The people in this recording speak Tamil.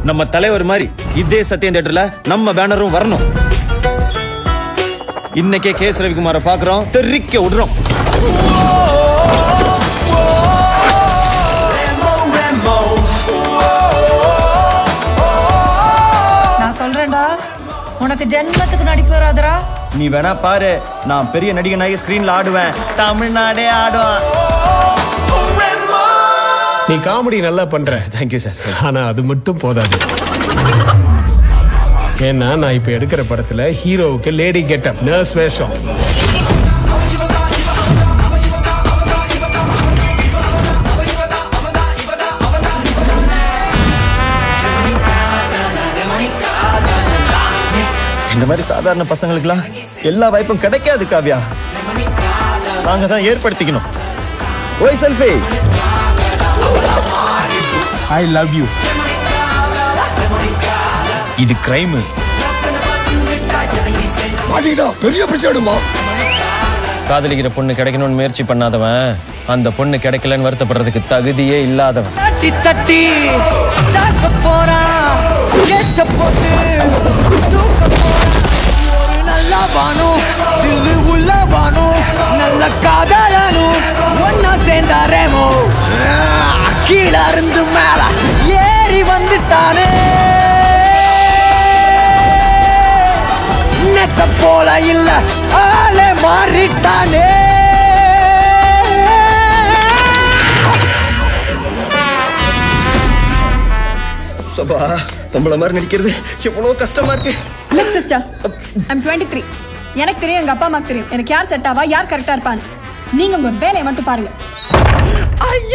நம்ம தலைவர் மாதிரி இதே சத்யம் தேட்டர்ல நம்ம பேனரும் வரணும் இன்னைக்கே கேஸ் ரவிக்குமாரை பாக்குறோம் தெரிக்க விடுறோம் நான் சொல்றேன்டா உனக்கு ஜென்மத்துக்கு நடிப்பு வராதுடா நீ வேணா பாரு நான் பெரிய நடிகனாகி ஸ்கிரீன்ல ஆடுவேன் தமிழ்நாடே ஆடுவான் நீ காமெடி நல்லா பண்ற தேங்க்யூ சார் ஆனா அது மட்டும் போதாது ஏன்னா நான் இப்ப எடுக்கிற படத்துல ஹீரோவுக்கு லேடி கெட்டப் நர்ஸ் வேஷம் இந்த மாதிரி சாதாரண பசங்களுக்குலாம் எல்லா வாய்ப்பும் கிடைக்காது காவ்யா நாங்க தான் ஏற்படுத்திக்கணும் ஓய் செல்ஃபி ஐ லவ் யூ இது கிரைம் பெரிய பிரச்சனைமா காதலிக்கிற பொண்ணு கிடைக்கணும்னு முயற்சி பண்ணாதவன் அந்த பொண்ணு கிடைக்கலன்னு வருத்தப்படுறதுக்கு தகுதியே இல்லாதவன் தட்டி தட்டி தாக்க போறான் ஏச்ச போட்டு தூக்க போறான் ஒரு நல்ல வானும் தில்லு உள்ள வானும் நல்ல காதலனும் ஒன்னா சேர்ந்தாரேமோ கீழ இருந்து மேல ஏறி வந்துட்டானே நெத்த போல இல்ல ஆளே மாறிட்டானே சபா நம்மள மாதிரி நடிக்கிறது எவ்வளவு கஷ்டமா இருக்கு look sister I'm twenty three எனக்கு தெரியும் எங்க அப்பா அம்மாக்கு தெரியும் எனக்கு யார் செட் ஆவா யார் கரெக்டா இருப்பான்னு நீங்க உங்க வேலையை மட்டும் பாருங்க ஐயா